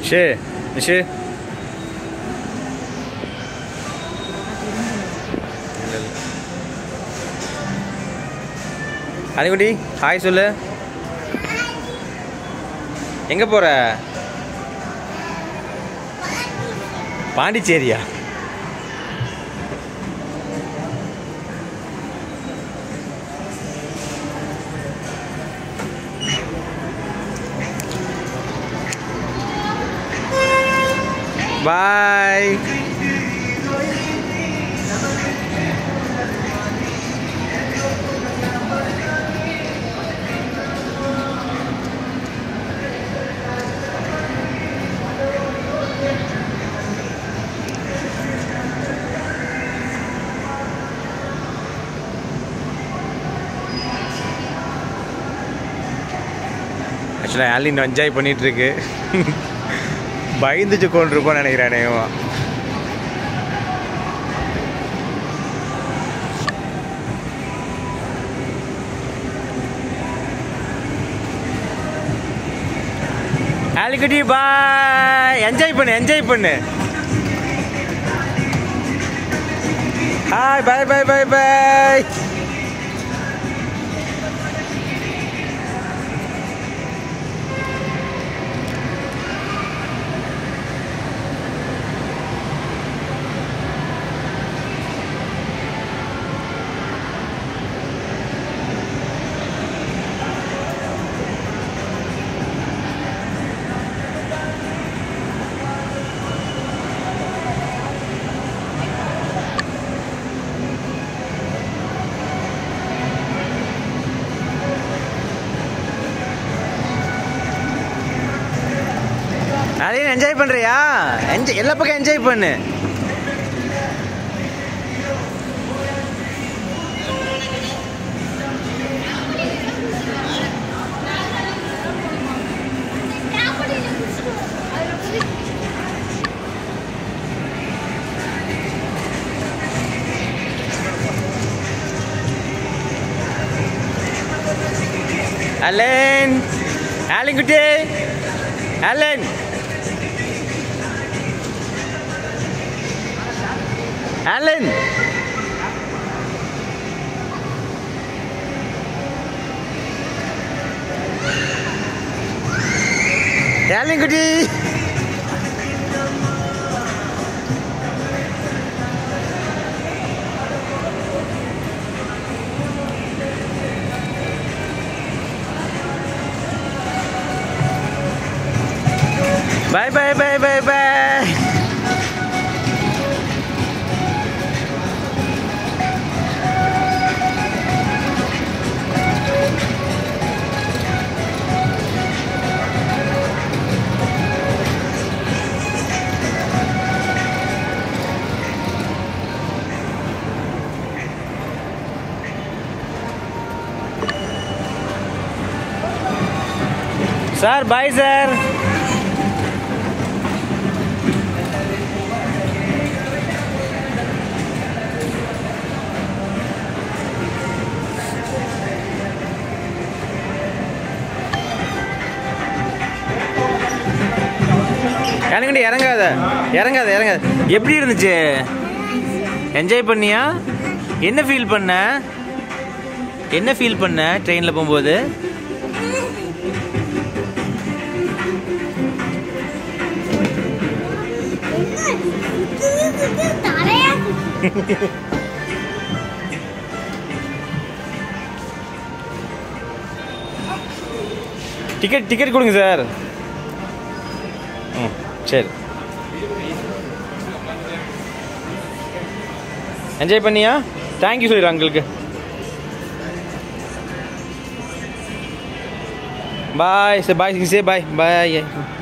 Nishu Nishu அனிகுட்டி hi சொல்லு எங்க போற பாண்டிச்சேரியா பாய் ஆக்சுவலாக ஆலின் என்ஜாய் பண்ணிட்டு இருக்கு பயந்துச்சு கொண்டிருப்போம்னு நினைக்கிறேன் இவன் ஆலிக்குட்டி பாய் என்ஜாய் பண்ணு என்ஜாய் பண்ணு hi bye bye bye bye அதையும் என்ஜாய் பண்றியா என்ஜாய் எல்லா பக்கம் என்ஜாய் பண்ணு அலன் ஆலின் குட்டி அலன் அலன் ஆலின் குட்டி Bye bye bye bye bye. Sir bye sir இறங்கடி இறங்காத இறங்காத இறங்காத எப்படி இருந்துச்சு என்ஜாய் பண்ணியா என்ன ஃபீல் பண்ண என்ன ஃபீல் பண்ண ட்ரெயினில் போகும்போது தலையா டிக்கெட் டிக்கெட் கொடுங்க சார் ம் சரி என்ஜாய் பண்ணியா தேங்க்யூ சொல்லிடு அங்கிளுக்கு பாய் சார் பாய் சே பாய் பாய்